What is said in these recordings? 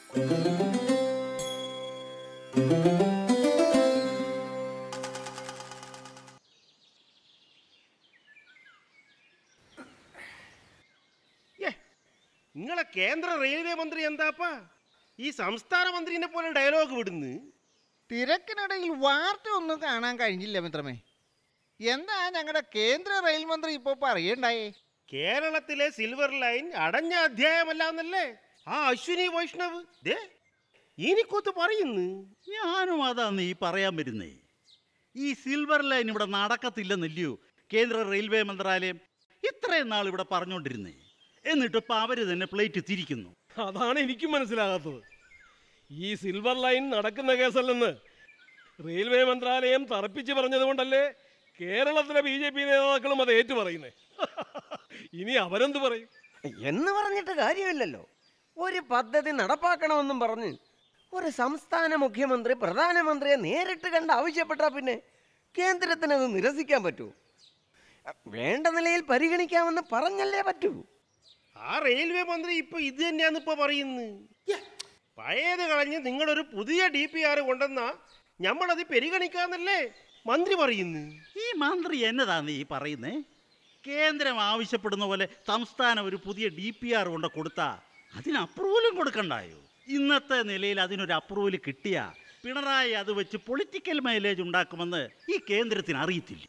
ഏ, നിങ്ങളെ കേന്ദ്ര റെയിൽവേ മന്ത്രി എന്താപ്പാ ഈ സംസ്ഥാന മന്ത്രിനെ പോലെ ഡയലോഗ് വിടുന്നു തിരക്കിനിടയിൽ വാർത്ത ഒന്നും കാണാൻ കഴിഞ്ഞില്ല മിത്രമേ എന്താ ഞങ്ങളുടെ കേന്ദ്ര റെയിൽ മന്ത്രി ഇപ്പോൾ പറയണ്ടായേ കേരളത്തിലെ സിൽവർ ലൈൻ അടഞ്ഞ അധ്യായമല്ല എന്നല്ലേ ആ അശ്വിനി വൈഷ്ണവ് ദേ എനിക്കൊത്ത് പറയുന്നു ഞാനും അതാ നീ പറയാൻ വരുന്നേ ഈ സിൽവർ ലൈൻ ഇവിടെ നടക്കത്തില്ലെന്നില്ലയോ കേന്ദ്ര റെയിൽവേ മന്ത്രാലയം ഇത്രയും നാൾ ഇവിടെ പറഞ്ഞുകൊണ്ടിരുന്നേ എന്നിട്ട് ഇപ്പൊ അവര് തന്നെ പ്ലേറ്റ് തിരിക്കുന്നു അതാണ് എനിക്കും മനസ്സിലാകാത്തത് ഈ സിൽവർ ലൈൻ നടക്കുന്ന കേസല്ലെന്ന് റെയിൽവേ മന്ത്രാലയം തറപ്പിച്ച് പറഞ്ഞതുകൊണ്ടല്ലേ കേരളത്തിലെ ബി ജെ പി നേതാക്കളും അത് ഏറ്റു പറയുന്നേ ഇനി അവരെന്ത് പറയും എന്ന് പറഞ്ഞിട്ട് കാര്യമില്ലല്ലോ ഒരു പദ്ധതി നടപ്പാക്കണമെന്നും പറഞ്ഞ് ഒരു സംസ്ഥാന മുഖ്യമന്ത്രി പ്രധാനമന്ത്രിയെ നേരിട്ട് കണ്ട് ആവശ്യപ്പെട്ടാ പിന്നെ കേന്ദ്രത്തിന് അത് നിരസിക്കാൻ പറ്റുമോ വേണ്ട നിലയിൽ പരിഗണിക്കാമെന്ന് പറഞ്ഞല്ലേ പറ്റൂ ആ റെയിൽവേ മന്ത്രി ഇപ്പൊ ഇത് തന്നെയാന്ന് ഇപ്പൊ പറയുന്നു പഴയത് കളഞ്ഞ് നിങ്ങളൊരു പുതിയ ഡി പി ആർ കൊണ്ടെന്നാ ഞമ്മളത് പരിഗണിക്കാന്നല്ലേ മന്ത്രി പറയുന്നു ഈ മന്ത്രി എന്നതാ നീ പറയുന്നേ കേന്ദ്രം ആവശ്യപ്പെടുന്ന പോലെ സംസ്ഥാനം ഒരു പുതിയ ഡി പി ആർ കൊണ്ട് കൊടുത്താ അതിന് അപ്രൂവലും കൊടുക്കണ്ടായോ ഇന്നത്തെ നിലയിൽ അതിനൊരു അപ്രൂവൽ കിട്ടിയ പിണറായി അത് വെച്ച് പൊളിറ്റിക്കൽ മൈലേജ് ഉണ്ടാക്കുമെന്ന് ഈ കേന്ദ്രത്തിന് അറിയത്തില്ല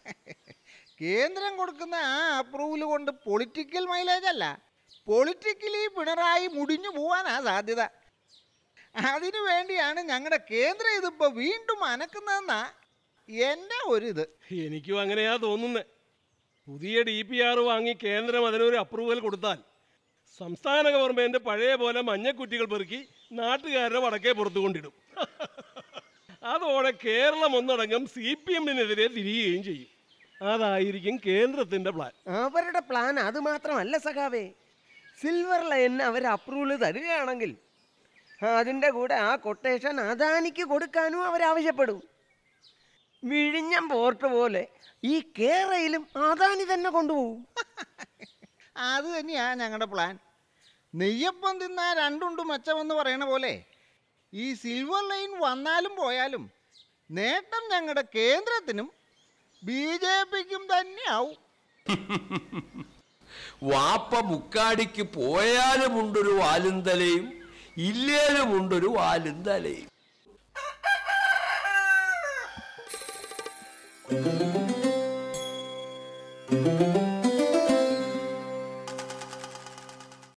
കേന്ദ്രം കൊടുക്കുന്ന ആ അപ്രൂവൽ കൊണ്ട് പൊളിറ്റിക്കൽ മൈലേജ് അല്ല പൊളിറ്റിക്കലി പിണറായി മുടിഞ്ഞു പോവാനാ സാധ്യത അതിനു വേണ്ടിയാണ് ഞങ്ങളുടെ കേന്ദ്രം ഇതിപ്പോൾ വീണ്ടും അനക്കുന്നതെന്നാ എൻ്റെ ഒരിത് എനിക്കും അങ്ങനെയാ തോന്നുന്നത് പുതിയ ഡി പി ആർ വാങ്ങി കേന്ദ്രം അതിനൊരു അപ്രൂവൽ കൊടുത്താൽ സംസ്ഥാന ഗവൺമെന്റ് പഴയ പോലെ മഞ്ഞക്കുറ്റികൾ പെറുക്കി നാട്ടുകാരുടെ വടക്കേ പുറത്തു കൊണ്ടിടും അതോടെ കേരളം ഒന്നടങ്കം സി പി എമ്മിനെതിരെ തിരിയുകയും ചെയ്യും അതായിരിക്കും കേന്ദ്രത്തിന്റെ പ്ലാൻ അവരുടെ പ്ലാൻ അത് മാത്രമല്ല സഖാവേ സിൽവർ ലൈനിന് അവർ അപ്രൂവൽ തരികയാണെങ്കിൽ അതിൻ്റെ കൂടെ ആ കൊട്ടേഷൻ അദാനിക്ക് കൊടുക്കാനും അവരാവശ്യപ്പെടും വിഴിഞ്ഞം പോർട്ട് പോലെ ഈ കേരളയിലും അദാനി തന്നെ കൊണ്ടുപോകും അത് തന്നെയാ ഞങ്ങളുടെ പ്ലാൻ നെയ്യപ്പം തിന്നാ രണ്ടുണ്ട് മെച്ചമെന്ന് പറയണ പോലെ ഈ സിൽവർ ലൈൻ വന്നാലും പോയാലും നേട്ടം ഞങ്ങളുടെ കേന്ദ്രത്തിനും ബി ജെ പിക്കും തന്നെയാവും വാപ്പ മുക്കാടിക്ക് പോയാലുമുണ്ടൊരു വാലും തലയും ഇല്ലേലുമുണ്ടൊരു വാലും തലയും ആ